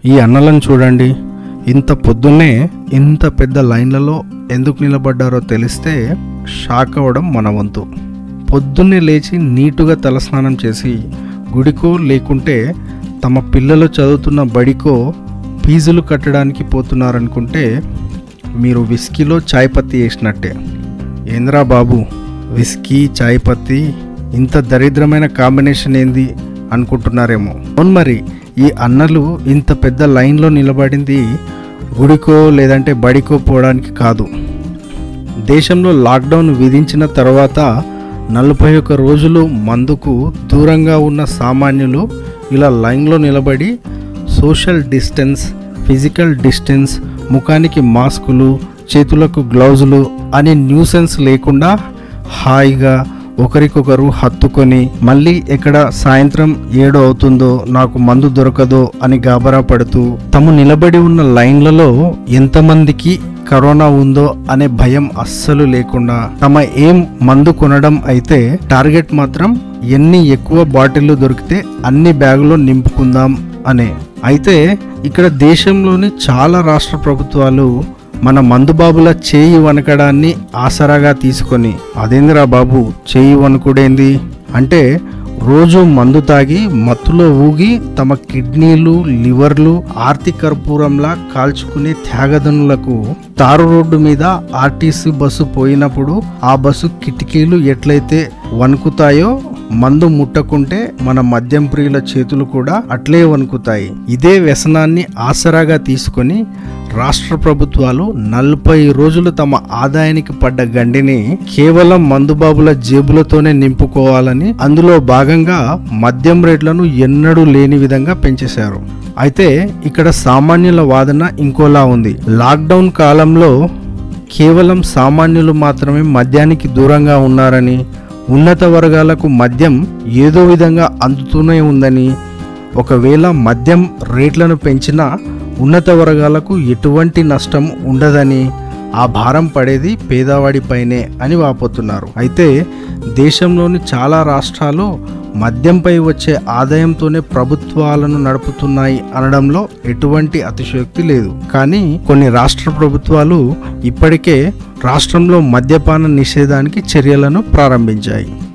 ఈ అన్నలను చూడండి ఇంత పొద్దున్నే ఇంత పెద్ద లైన్లలో ఎందుకు నిలబడ్డారో తెలిస్తే షాక్ అవ్వడం మన వంతు పొద్దున్నే లేచి నీటుగా తలస్నానం చేసి గుడికో లేకుంటే తమ పిల్లలు చదువుతున్న బడికో ఫీజులు కట్టడానికి పోతున్నారనుకుంటే మీరు విస్కీలో చాయ్ పత్తి వేసినట్టే ఏంద్రా బాబు విస్కీ చాయ్ పత్తి ఇంత దరిద్రమైన కాంబినేషన్ ఏంది అనుకుంటున్నారేమో అవును మరి ఈ అన్నలు ఇంత పెద్ద లైన్లో నిలబడింది గుడికో లేదంటే బడికో పోవడానికి కాదు దేశంలో లాక్డౌన్ విధించిన తర్వాత నలభై ఒక్క రోజులు మందుకు దూరంగా ఉన్న సామాన్యులు ఇలా లైన్లో నిలబడి సోషల్ డిస్టెన్స్ ఫిజికల్ డిస్టెన్స్ ముఖానికి మాస్కులు చేతులకు గ్లౌజులు అనే న్యూసెన్స్ లేకుండా హాయిగా ఒకరికొకరు హత్తుకొని మళ్ళీ ఎక్కడ సాయంత్రం ఏడు అవుతుందో నాకు మందు దొరకదో అని గాబరా పడుతూ తాము నిలబడి ఉన్న లైన్లలో ఎంతమందికి కరోనా ఉందో అనే భయం అస్సలు లేకుండా తమ ఏం మందు కొనడం అయితే టార్గెట్ మాత్రం ఎన్ని ఎక్కువ బాటిళ్లు దొరికితే అన్ని బ్యాగులో నింపుకుందాం అనే అయితే ఇక్కడ దేశంలోని చాలా రాష్ట్ర ప్రభుత్వాలు మన మందుబాబుల చేయి వనకడాన్ని ఆసరాగా తీసుకొని అదేందిరా బాబు చేయి వణుకుడేంది అంటే రోజు మందు తాగి మత్తులో ఊగి తమ కిడ్నీలు లివర్లు ఆర్తి కర్పూరంలా కాల్చుకునే త్యాగదనులకు తారు రోడ్డు మీద ఆర్టీసీ బస్సు పోయినప్పుడు ఆ బస్సు కిటికీలు ఎట్లయితే వణుకుతాయో మందు ముట్టకుంటే మన మద్యం ప్రియుల చేతులు కూడా అట్లే వణుకుతాయి ఇదే వ్యసనాన్ని ఆసరాగా తీసుకొని రాష్ట్ర ప్రభుత్వాలు నలభై రోజులు తమ ఆదాయానికి పడ్డ గండిని కేవలం మందుబాబుల జేబులతోనే నింపుకోవాలని అందులో భాగంగా మద్యం రేట్లను ఎన్నడూ లేని విధంగా పెంచేశారు అయితే ఇక్కడ సామాన్యుల వాదన ఇంకోలా ఉంది లాక్డౌన్ కాలంలో కేవలం సామాన్యులు మాత్రమే మద్యానికి దూరంగా ఉన్నారని ఉన్నత వర్గాలకు మద్యం ఏదో విధంగా అందుతూనే ఉందని ఒకవేళ మద్యం రేట్లను పెంచినా ఉన్నత వర్గాలకు ఎటువంటి నష్టం ఉండదని ఆ భారం పడేది పేదవాడిపైనే అని వాపోతున్నారు అయితే దేశంలోని చాలా రాష్ట్రాలు మద్యంపై వచ్చే ఆదాయంతోనే ప్రభుత్వాలను నడుపుతున్నాయి అనడంలో ఎటువంటి అతిశయోక్తి లేదు కానీ కొన్ని రాష్ట్ర ప్రభుత్వాలు ఇప్పటికే రాష్ట్రంలో మద్యపాన నిషేధానికి చర్యలను ప్రారంభించాయి